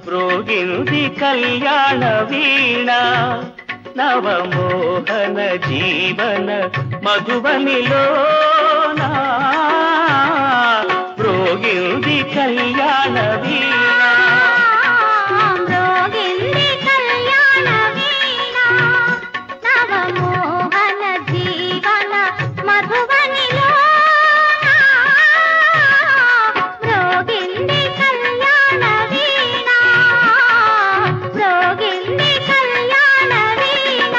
మ్రోగింది కళ్యాణ వీణ నవమోహన జీవన మధువనిలోన మ్రోగింది కళ్యాణ వీణ మ్రోగింది కళ్యాణ వీణ నవమోహన జీవన మధువనిలోన మ్రోగింది కళ్యాణ వీణ మ్రోగింది కళ్యాణ వీణ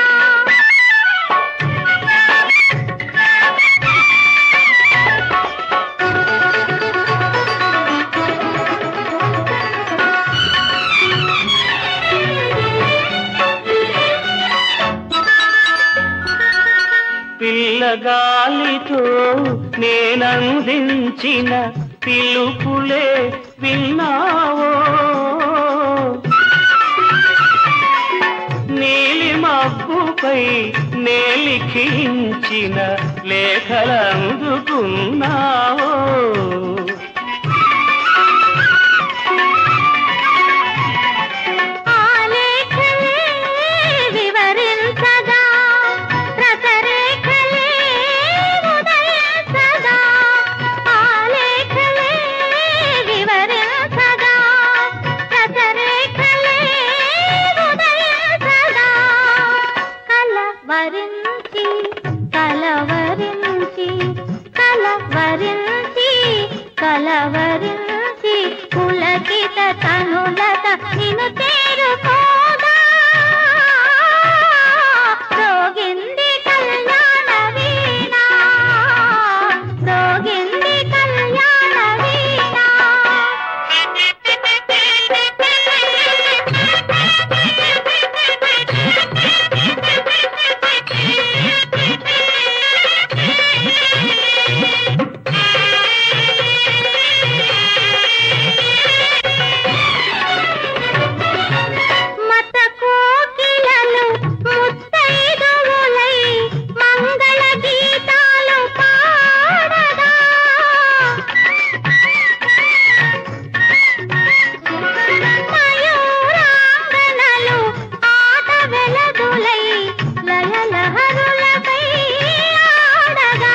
పిల్లగాలితో నేనందించిన పిలుపులే విన్నావో నీలి మబ్బుపై నేలిఖించిన లేఖలందుకున్నావో ఆలేఖలే వివరించగా రసరేఖలే ఉదయించగా ఆలేఖలే వివరించగా రసరేఖలే ఉదయించగా కలవరించి కలవరించి కలవరించి కలవరించి పులకిత తనులత నిన్ను చేరుకోగా రోగింది కళ్యాణ వీణ రోగింది కళ్యాణ వీణ మత కోకిలలు ముత్తైదువులై మంగళ గీతాలు పాడగా మయూరాంగనలు ఆట వెలదులై లయలహరులకై ఆడగా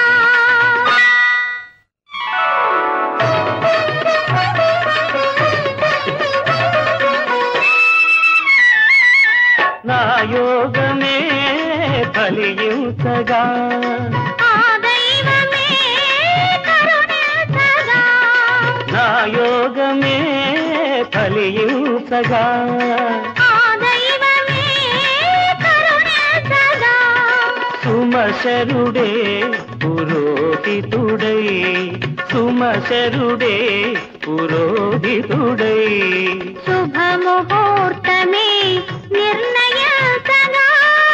నా యోగమే ఫలించగా ఆ దైవమే కరుణించగా నా యోగమే ఫలించగా ఆ దైవమే కరుణించగా సుమశరుడే పురోహితుడై సుమశరుడే పురోహితుడై శుభముహూర్తమే నిర్ణయించగా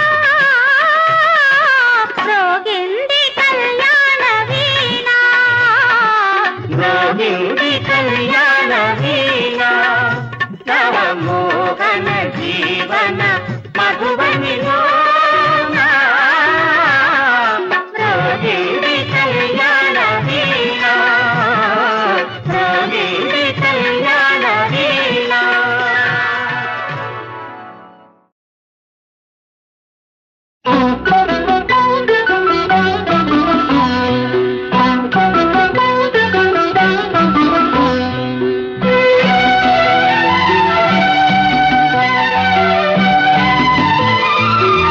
రోగింది కళ్యాణ వీణ రోహిణి కళ్యాణ వీణ నవమోహన జీవన మధువనిలో రోహిణి కళ్యాణ వీణ రోహిణి కళ్యాణ వీణ ఆ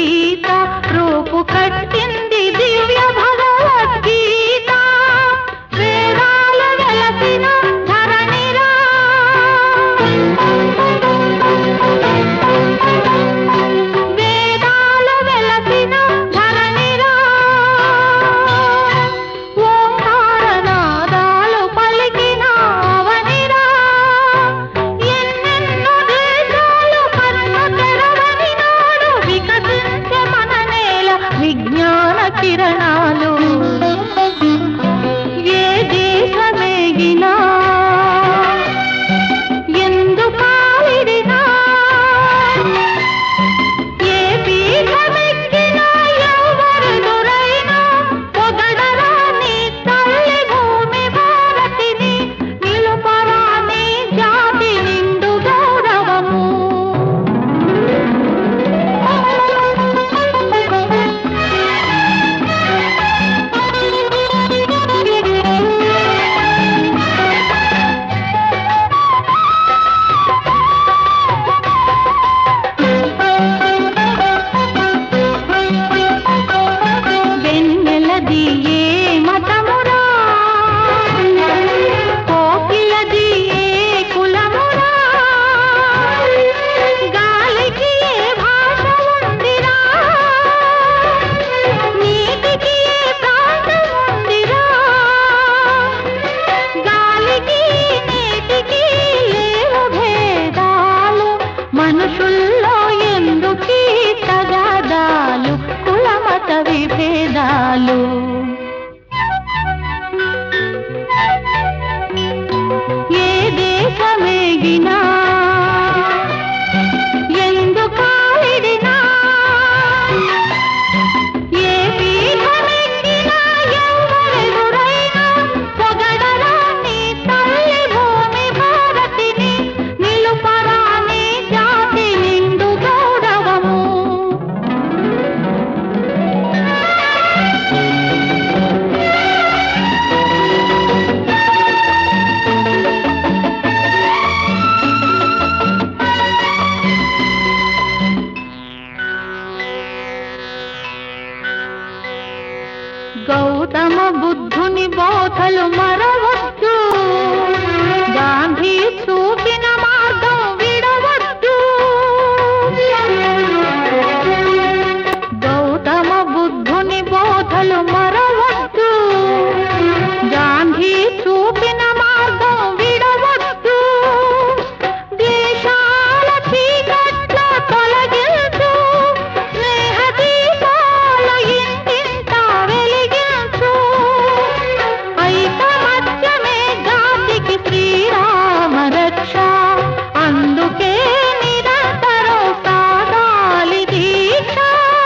గీత రూపు కట్టింది దివ్య భగవద్గీత వేదాలు వెలసిన ధరణిరా వేదాలు వెలసిన ధరణిరా ఓంకారనాదాలు పలికిన అవనిరా ఎన్నెన్నో దేశాలు కన్ను తెరవని నాడు వికసించే మన నేల విజ్ఞాన కిరణాలు ఏ దేశమేగినా ఎందుకాలిడినా ఏ పీఠమెక్కినా ఎవరెదురైనా పొగడరా నీ తల్లి భూమి భారతిని నిలుపరా నీ జాతి నిండు గౌరవము వెన్నెలది ఏ మతమురా కోకిలది ఏ కులమురా గాలికి ఏ భాష ఉందిరా నీటికి ఏ ప్రాంతం ఉందిరా గాలికి నీటికి లేవు భేదాలు మనుషుల్లో ఎందుకీ తగాదాలు కులమత విభేదాలు ఏ దేశమేగినా ఎందుకాలిడినా ఏ పీఠమెక్కినా ఎవరెదురైనా పొగడరా నీ తల్లి భూమి భారతిని నిలుపరా నీ జాతి నిండు గౌరవము గౌతమ బుద్ధుని బోధలు మరవద్దు గాంధీ చూపిన మార్గం విడవద్దు గౌతమ బుద్ధుని బోధలు మరవద్దు గాంధీ చూపిన మార్గం విడవద్దు దేశాల చీకట్ల తొలగించు స్నేహ దీపాలు ఇంటింట వెలిగించు ఐకమత్యమే జాతికి శ్రీరామ రక్ష అందుకే నిరంతరం సాగాలి దీక్ష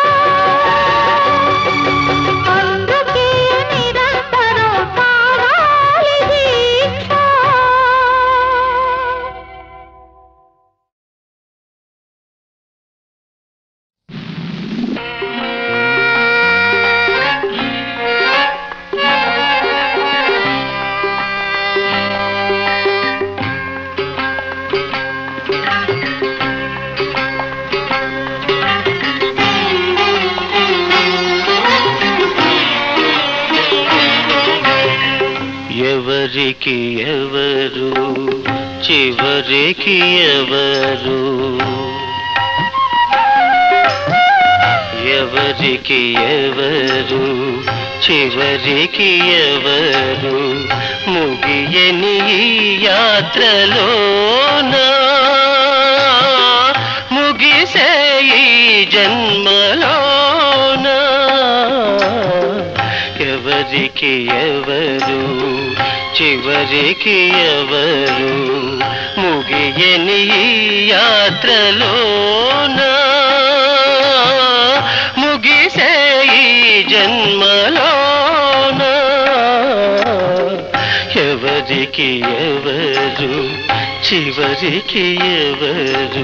అందుకే నిరంతరం సాగాలి దీక్ష ఎవరికి ఎవరు చివరికి ఎవరు ఎవరికి ఎవరు చివరికి ఎవరు ముగియని ఈ యాత్రలోనా ముగిసే ఈ జన్మలోనా ఎవరికి ఎవరు చివరికి ఎవరు ముగియని ఈ యాత్రలోనా ముగిసే ఈ జన్మలోనా ఎవరికి ఎవరు చివరికి ఎవరు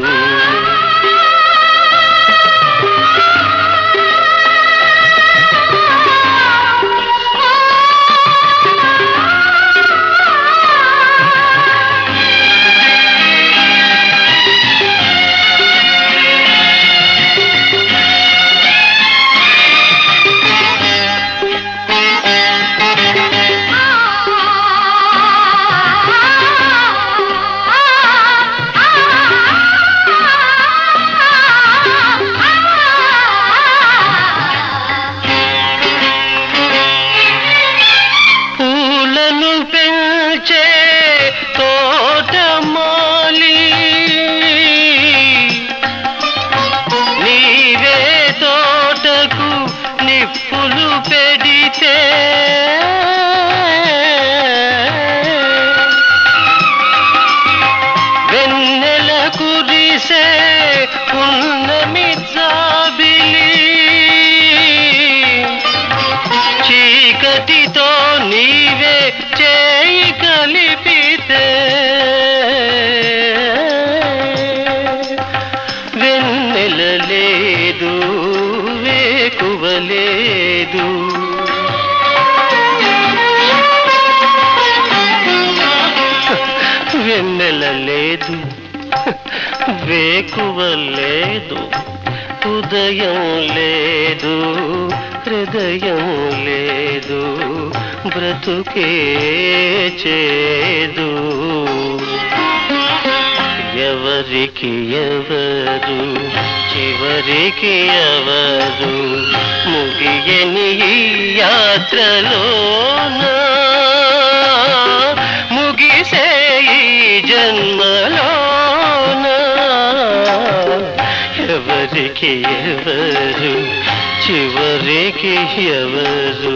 వేకువలేదు వెన్నెల లేదు వేకువ లేదు ఉదయం లేదు హృదయం లేదు బ్రతుకే చేదు ఎవరికి ఎవరు చివరికి ఎవరు ముగియని ఈ యాత్రలోన ముగిసే ఈ జన్మలోన ఎవరికి ఎవరు చివరికి ఎవరు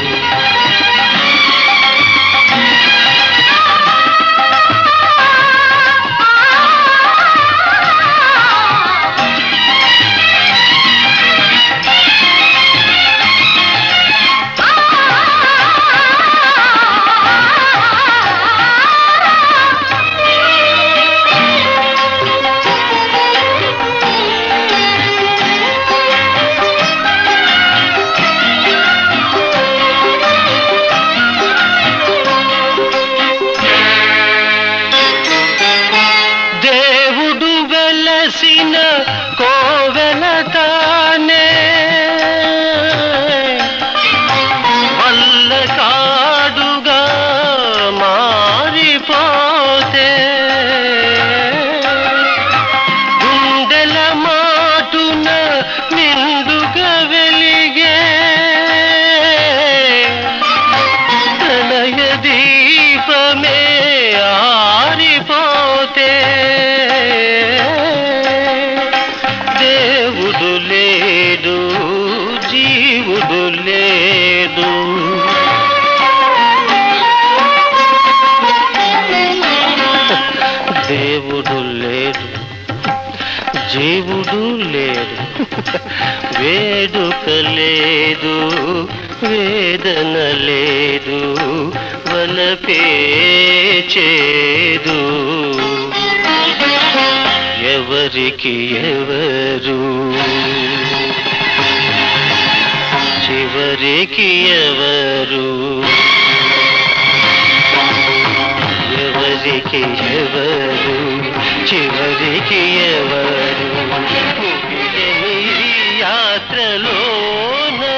దేవుడు వెలసిన కోవెల తానే వల్ల కాడుగా మారిపోతే గుండెల మాటున నిండుగా వెలిగే ప్రణయ దీపమే ఆరిపోతే దేవుడు లేడు జీవుడు లేడు దేవుడు లేడు జీవుడు లేడు వేడుక లేదు వేదన లేదు వలపే చేదు ఎవరికి ఎవరు చివరికి ఎవరు ఎవరికి ఎవరు చివరికి ఎవరు ముగియని ఈ యాత్రలోన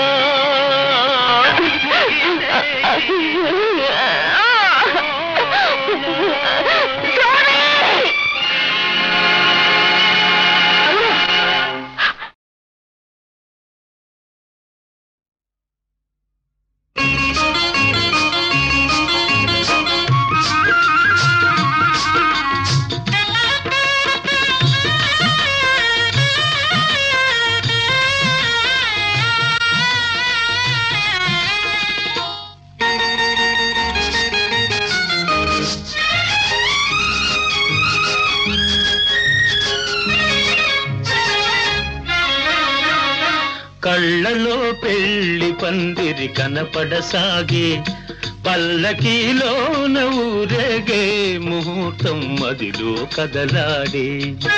కళ్ళలో పెళ్లి పందిరి కనపడసాగే పల్లకీలోన ఊరేగే ముహూర్తం మదిలో కదలాడే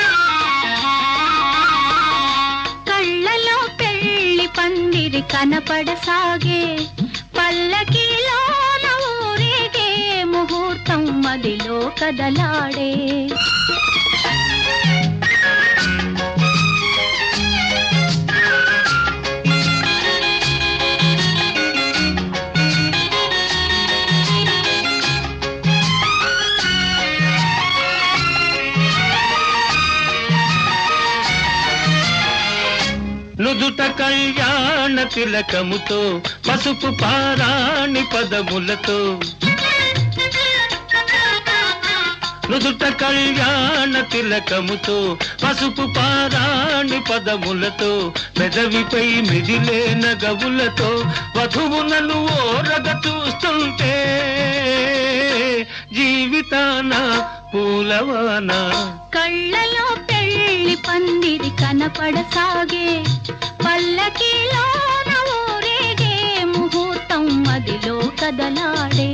కళ్ళలో పెళ్లి పందిరి కనపడసాగే పల్లకిలోన ఊరేగే ముహూర్తం మదిలో కదలాడే నుదుట కళ్యాణ తిలకముతో పసుపు పారాణి పదములతో నుదుట కళ్యాణ తిలకముతో పసుపు పారాణి పదములతో పెదవిపై మిదిలే నగవులతో వధువునను ఓరగ చూస్తుంటే జీవితాన పూలవాన కళ్ళలో పెళ్లి పందిరి కనపడసాగే పల్లకిలోన ఊరేగే ముహూర్తం మదిలో కదలాడే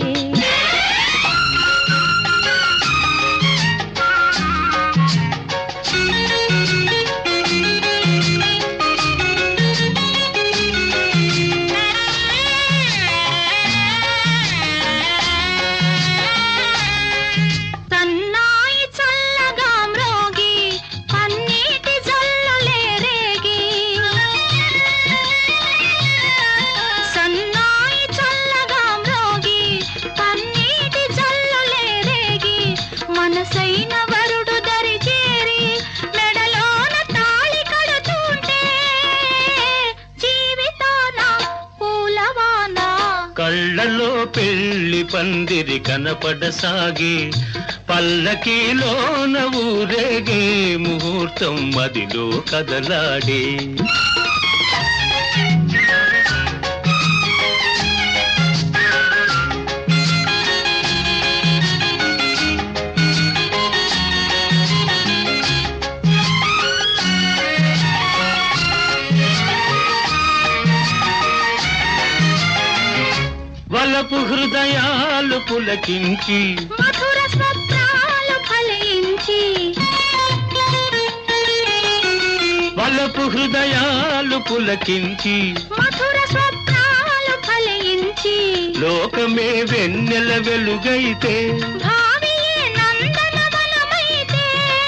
కళ్ళలో పెళ్లి పందిరి కనపడసాగే పల్లకీలోన ఊరేగే ముహూర్తం మదిలో కదలాడే వలపు హృదయాలు పులకించి మధుర స్వప్నాలు ఫలించి వలపు హృదయాలు పులకించి మధుర స్వప్నాలు ఫలించి లోకమే వెన్నెల వెలుగైతే భావియే నందనవనమైతే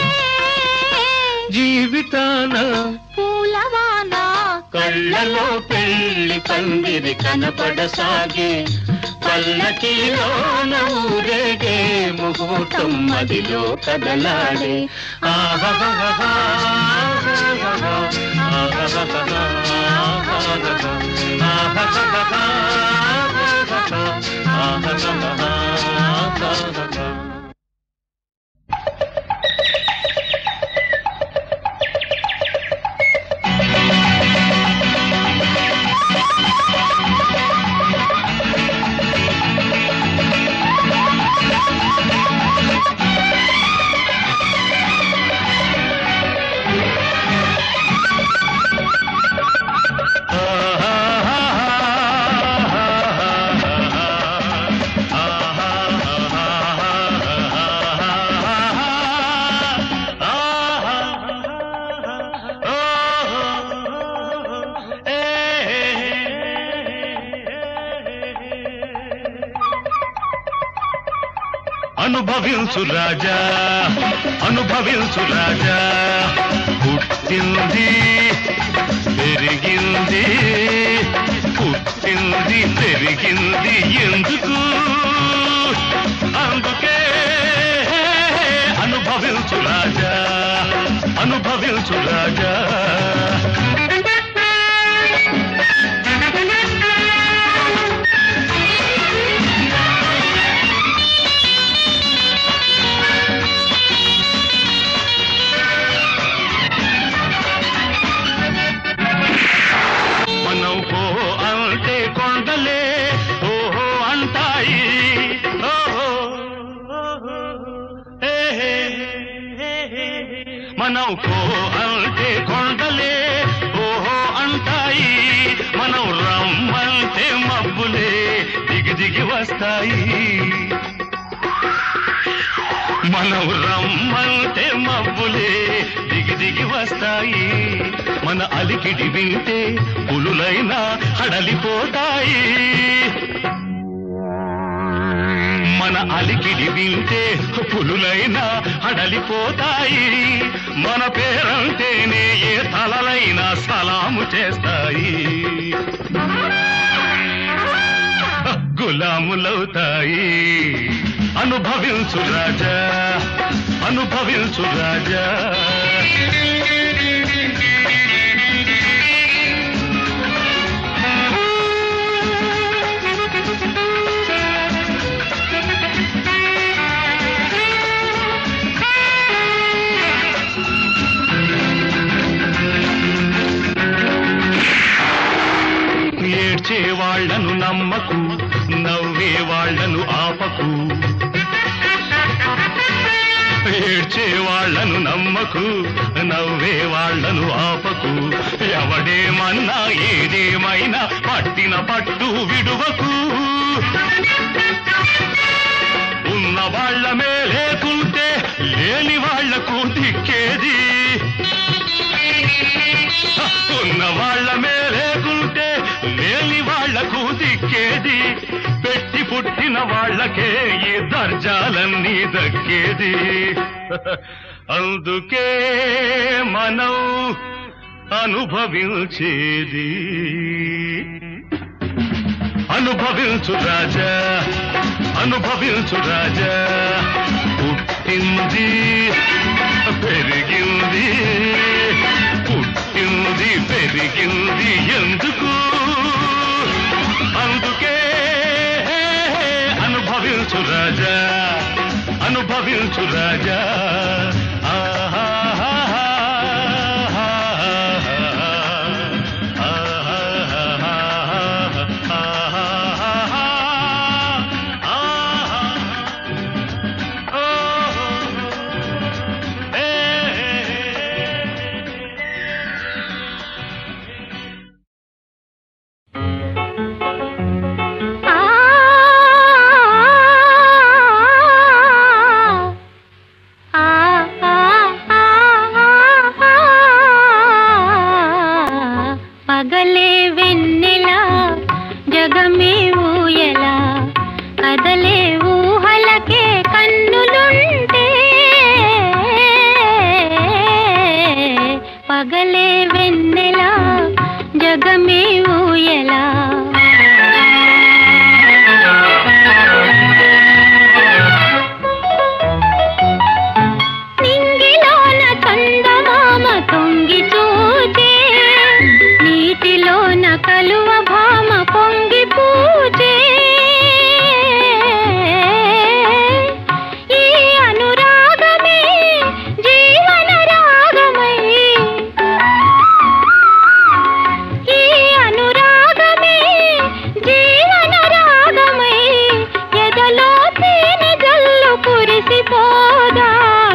జీవితాన పూలవాన కళ్ళలో పెళ్లి పందిరి కనపడసాగే పల్లకిలోన ఊరేగే ముహూర్తం మదిలో కదలాడే ఆహాహాహా, ఆహాహాహా, ఆహాహాహా, ఆహాహాహా, ఆహాహాహా, ఆహాహాహా. అనుభవించు రాజా అనుభవించు రాజా పుట్టింది పెరిగింది పుట్టింది పెరిగింది ఎందుకు అందుకే అనుభవించు రాజా అనుభవించు రాజా మనం పో అంటే కొండలే ఓహో అంటాయి ఓహో ఓహో, ఏ హే, హే, హే. మనం పో అంటే కొండలే ఓహో అంటాయి మనం రమ్మంటే మబ్బులే దిగి దిగి వస్తాయి మనం రమ్మంటే మబ్బులే దిగి దిగి వస్తాయి మన అలికిడి వింటే పులులైనా హడలిపోతాయి మన అలికిడి వింటే పులులైనా హడలిపోతాయి మన పేరంటేనే ఏ తలలైనా సలాము చేస్తాయి గులాములవుతాయి అనుభవించు రాజా అనుభవించు రాజా ఏడ్చే వాళ్లను నమ్మకు నవ్వే వాళ్లను ఆపకు ఏడ్చే వాళ్లను నమ్మకు నవ్వే వాళ్లను ఆపకు ఎవడేమన్నా ఏదేమైనా పట్టిన పట్టు విడువకు ఉన్న వాళ్ళమే లేకుంటే లేని వాళ్లకు దిక్కేది ఉన్న వాళ్ళమే లేకుంటే లేని వాళ్లకు దిక్కేది పెట్టి పుట్టిన వాళ్ళకే ఈ దర్జాలన్నీ దక్కేది అందుకే మనం అనుభవించేది అనుభవించు రాజా అనుభవించు రాజా పుట్టింది పెరిగింది పుట్టింది పెరిగింది ఎందుకు అందుకే అనుభవించు రాజా అనుభవించు రాజా ఆ ఆ పగలే వెన్నెల జగమే ఊయలా కదలే ఊహలకే కన్నులుంటే పగలే వెన్నెల జగమే ఊయలా నింగిలోన చందమామ తొంగి చూచే నీటిలోన కలువ భామ పొంగి పూచే ఈ అనురాగమే జీవన రాగమై ఈ అనురాగమే జీవన రాగమై ఎదలో తేనె జల్లు కురిసిపోదా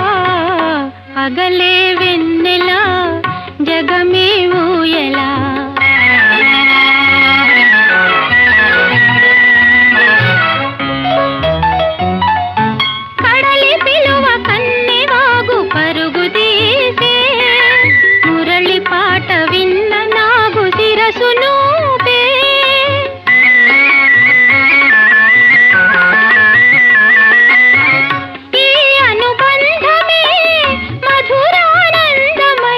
పగలే వెన్నెల జగమే ఊయలా కడలి పిలువ కన్నె వాగు పరుగు తీసే మురళి పాట విన్న నాగు శిరసు నూపే ఈ అనుబంధమే మధురానందమై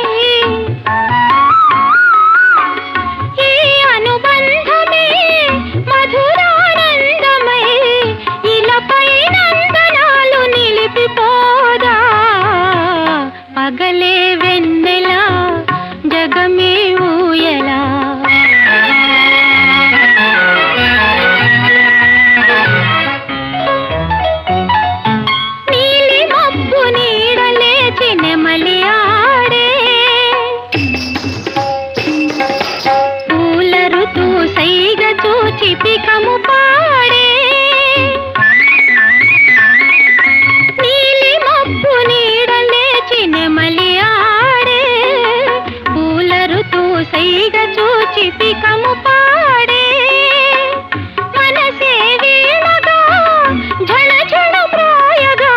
ఈ అనుబంధమే మధురానందమై ఇలపై నందనాలు నిలిపిపోదా పగలే వెన్నెల జగమే ఊయలా నీలి మబ్బు నీడలేచి నెమలి ఆడే పూల ఋతు సైగ చూచి పికము పాడే నీలి మబ్బు నీడలేచి నెమలి ఆడే పూల ఋతు సైగ చూచి పికము పాడే మనసే వీణగా ఝణ ఝణ ప్రాయగా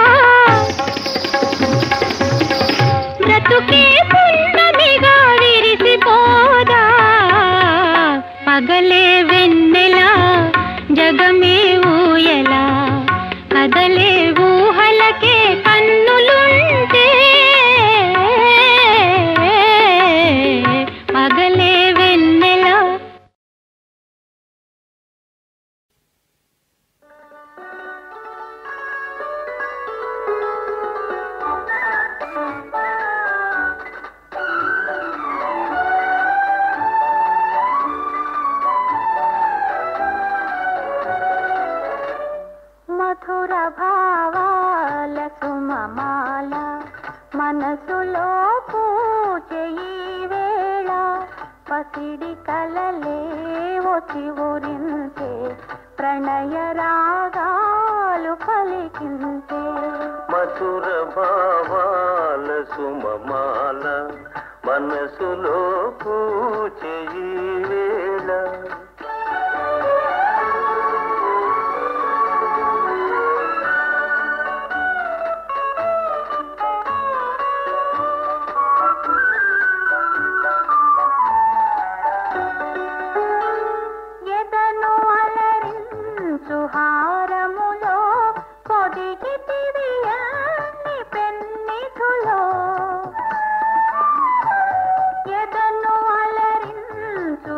బ్రతుకే పున్నమిగా విరిసిపోదా పగలే వెన్నెల జగమే ఊయలా కదలే ఊహలకే కన్నులుంటే పగలే వెన్నెల మధుర భావాల సుమమాల మనసులో పూజయి వేళ పసిడి కలలే వచ్చి ఊరించే ప్రణయ రాగాలు పలికించే మధుర భావాల సుమమాల మనసులో పూచెయి వేళ ఎదను అలరించు హారములో పొదిగితివి అన్ని పెన్నిధులో ఎదను అలరించు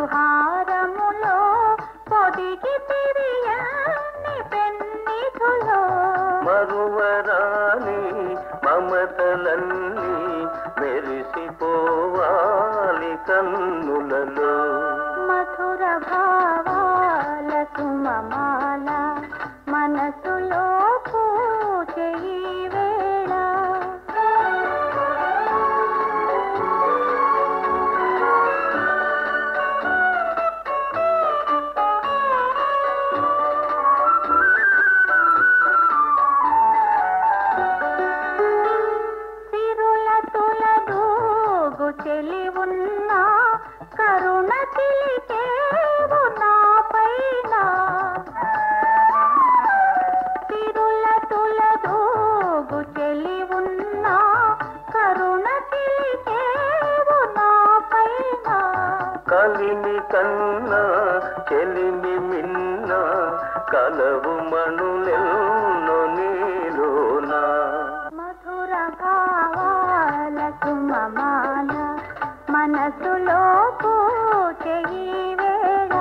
చెలిమి మిన్న కలవు మణులెన్నో నీలోనా మధుర భావాల సుమమాల మనసులో పూచే ఈ వేళ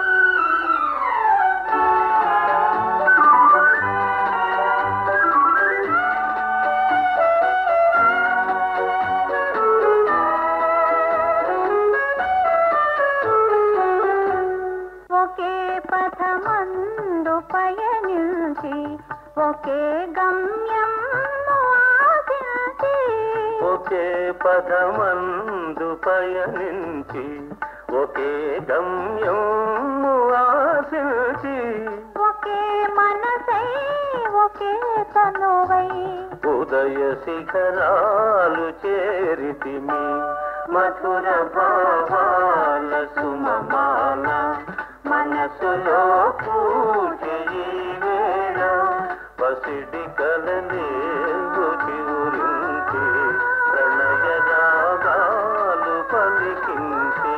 ఒకే పథమందు పయనించి ఒకే గమ్యం ఆశించి ఒకే పదమందు పయనించి ఒకే గమ్యం ఆశించి ఒకే మనసై ఒకే తనువై ఉదయ శిఖరాలు చేరితిమి మధుర భావాల సుమమాల మనసులో పూజ ఈ వేళ పసిడి కలలే గురించి ప్రణయ రాగాలు పలికించే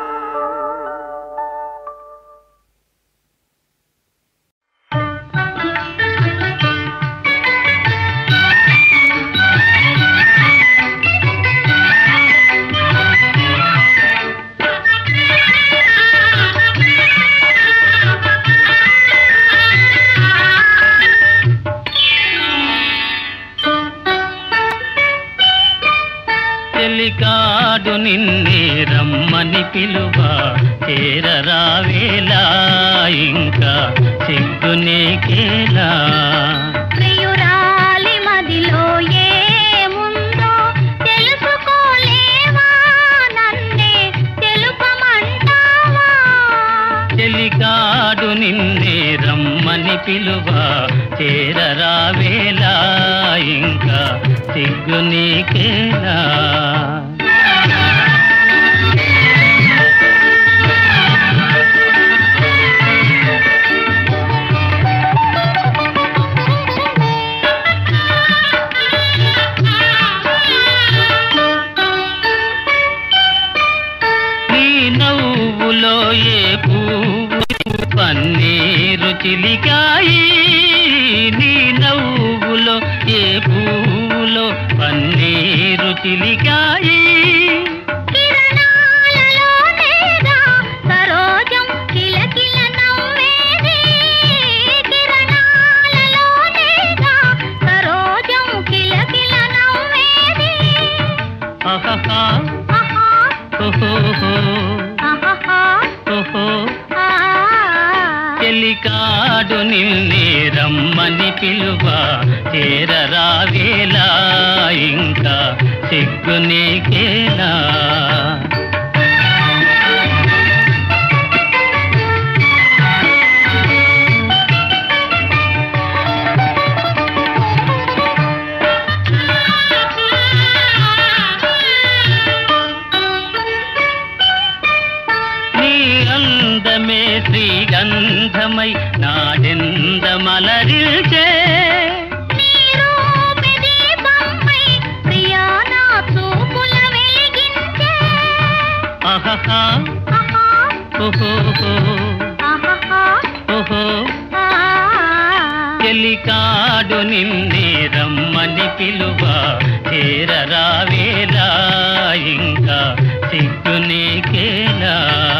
చెలికాడు నిన్నే రమ్మని పిలువ చేరరావేలా ఇంకా సిగ్గునేకేలా ప్రియురాలి మదిలో ఏముందో తెలుసుకోలేవా నన్నే తెలుపమంటావా చెలికాడు నిన్నే రమ్మని పిలువ చేరరావేలా ఇంకా సిగ్గునేకేలా నీ నవ్వులో ఏ పువ్వు పన్నీరు చిలికాయి నీ నవ్వులో ఏ పువ్వులో పన్నీరు చిలికాయి కిరణాలలో నేగా సరోజం కిలకిల నవ్వేది కిరణాలలో నేగా సరోజం కిలకిల నవ్వేది ఆహాహా ఆహా ఓహోహో ఆహాహా ఓహో ఆ చెలికాడు నిన్నే రమ్మని పిలువ చేరరావేలా ఇంకా సిగ్గునేకేలా నీ అందమే శ్రీగంధమై నాడెందమలరిల్చే నీరూపి దీపంపై ప్రియా నా చూపుల వెలిగించే ఆహాహా ఆహా ఓహోహో ఆహాహా ఓహో ఆ చెలికాడు నిన్నే రమ్మని పిలువ చేరరావేలా ఇంకా సిగ్గునేకేలా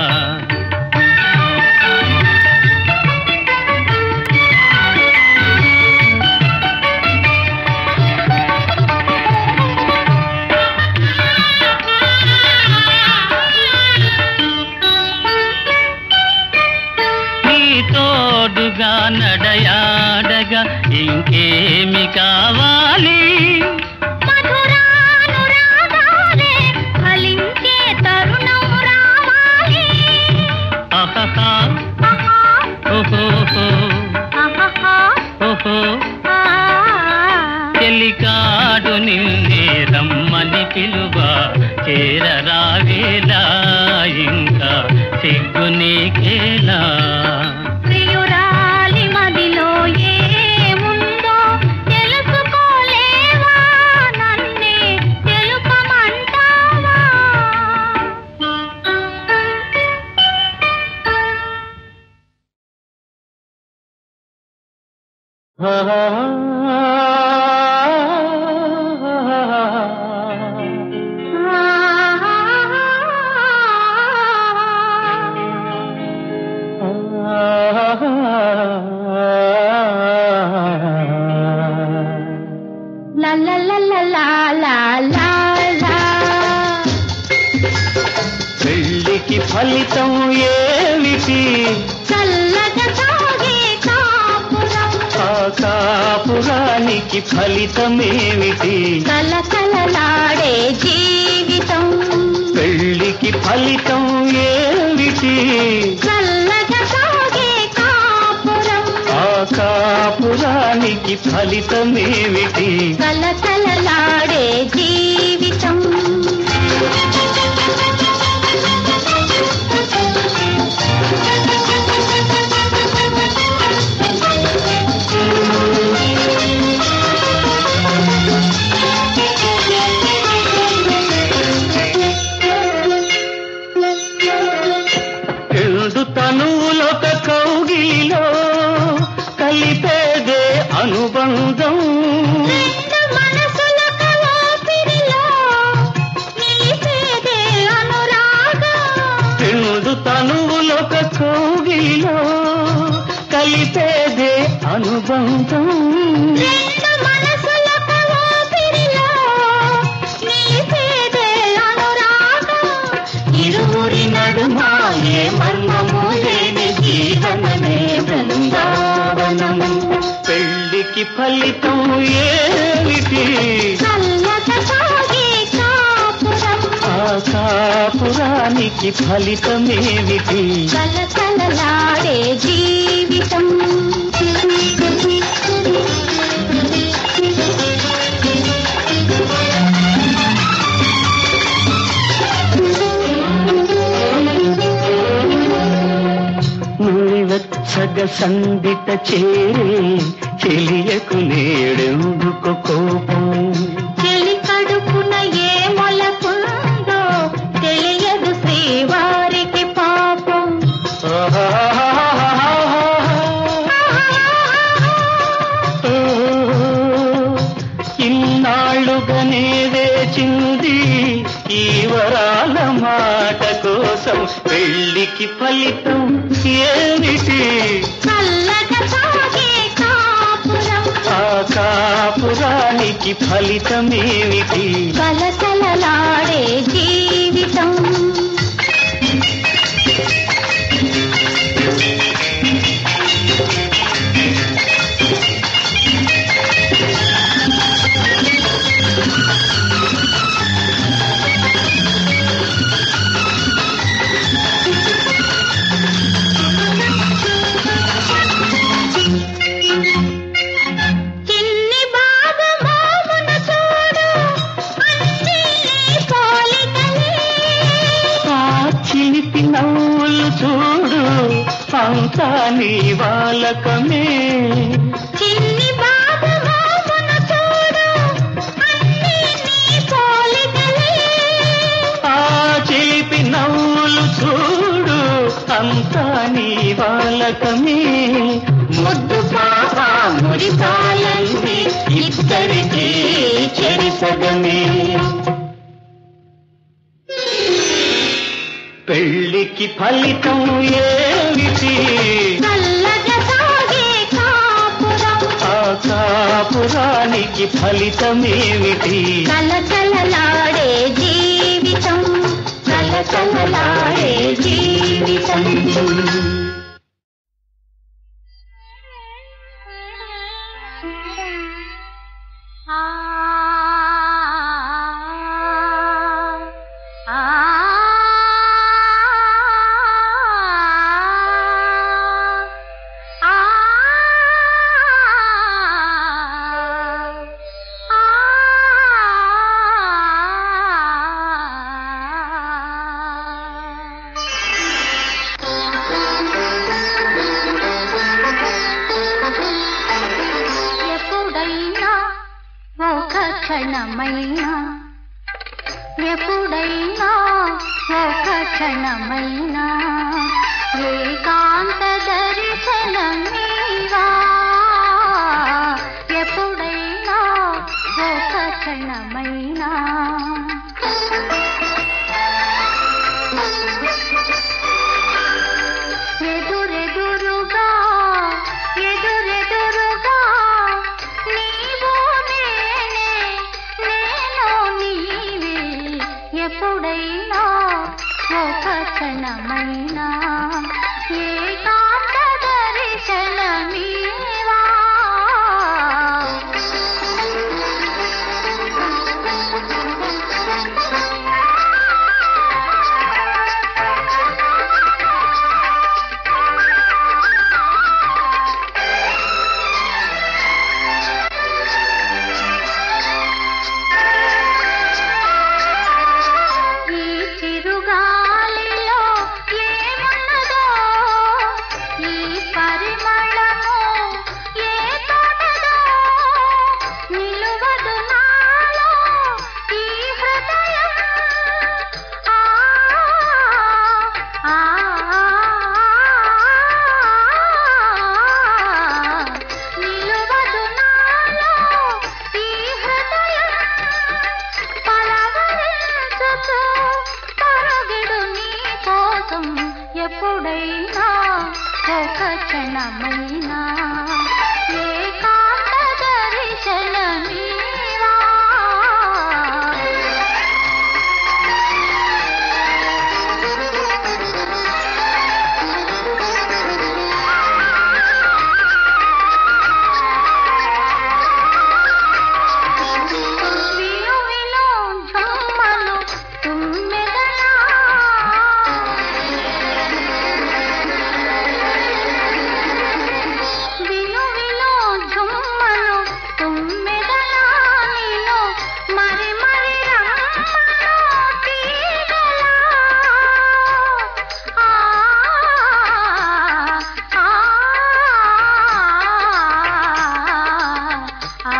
నీ తోడుగా నడయాడగా ఇంకేమి కావాలి మధురానురాగాలే ఫలించే తరుణం రావాలి ఆహాహా ఆహా ఓహోహో ఆహాహా ఓహో ఆ చెలికాడు నిన్నే రమ్మని పిలువ చేరరావేలా ఇంకా సిగ్గునేకేలా ప్రియురాలి మదిలో ఏముందో తెలుసుకోలేవా నన్నే తెలుపమంటావా లా లా లా లా లా లా లా లా. పెళ్లికి ఫలితం ఏమిటి చల్లగా సాగే కాపురం ఆ కాపురానికి ఫలితమేమిటి కలకలలాడే జీవితం పెళ్లికి ఫలితం ఏమిటి చల్లగా సాగే కాపురం ఆ కాపురానికి ఫలితమేమిటి కలకలలాడే జీవితం రెండు తనువులొక కౌగిలిలో కలిపేదే అనుబంధం రెండు మనసుల కలాపిరిలో నిలిపేదే అనురాగం రెండు తనువులొక కౌగిలిలో కలిపేదే అనుబంధం రెండు మనసుల కలాపిరిలో నిలిపేదే అనురాగం ఇరువురి నడుమ ఏ మర్మము లేని జీవనమే బృందావనం పెళ్లికి ఫలితం ఏమిటి చల్లగా సాగే కాపురం ఆ కాపురానికి ఫలితమేమిటి కలకలలాడే జీవితం నులివచ్చగ సందిట చేరే చెలియకు నేడెందుకు కోపం చెలి కడుపున ఏ మొలకుందో తెలియదు శ్రీవారికి పాపం ఇన్నాళ్ళుగానే వేచింది ఈ వరాల మాట కోసం పెళ్లికి ఫలితం ఏమిటి చల్లగా సాగే కాపురం ఆ కాపురానికి ఫలితమేమిటి కలకలలాడే జీవితం చిన్ని బాబు మోమున చూడు అన్నీ నీ పోలికలే ఆ చిలిపి నవ్వులు చూడు అంతా నీ బాలకమే చిన్ని బాబు మోమున చూడు అన్నీ నీ పోలికలే ఆ చిలిపి నవ్వులు చూడు అంతా నీ బాలకమే ముద్దు పాప మురిపాలన్నీ ఇద్దరికి చెరిసగమే పెళ్లికి ఫలితం ఏమిటి చల్లగా సాగే కాపురం ఆ కాపురానికి ఫలితమేమిటి కలకలలాడే జీవితం కలకలలాడే జీవితం ఆ ఆ ఆ ఎప్పుడైనా ఒక క్షణమైనా ఎప్పుడైనా ఒక క్షణమైనా ఏకాంత దర్శనమేవా క్షణమైనా ఎదురెదురుగా ఎదురెదురుగా నీవు నేనే నేను నీవే ఎప్పుడైనా ఒక క్షణమైనా ఏకాంత దర్శనమీవా ఈ చిరుగాలిలో ఏమున్నదో ఈ పరిమళము ఏ తోటదో నిలువదు నాలో ఈ హృదయం ఆ ఆ నిలువదు నాలో ఈ హృదయం పలవరించుతూ పరుగిడు నీ కోసం ఎప్పుడైనా ఒక క్షణమైనా ఏకాంత దర్శనమీవా విను విను ఝుమ్మను తుమ్మెదలా విను విను ఝుమ్మను తుమ్మెదలా నిన్ను మరి మరి రమ్మను తీగలా ఆ ఆ ఆ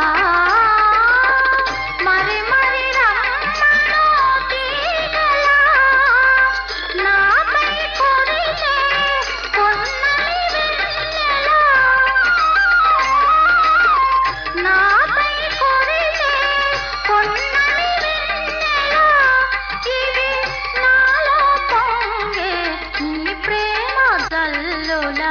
మరి మరి రమ్మను తీగలా నాపై కురిసే పొన్నమి వెన్నెలా నాపై కురిసే పొన్నమి వెన్నెలా ఇది నాలో పొంగే నీ ప్రేమ గల్లులా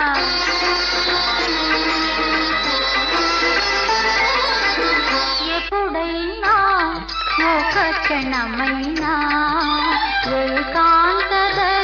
ఎప్పుడైనా ఒక క్షణమైనా ఏకాంత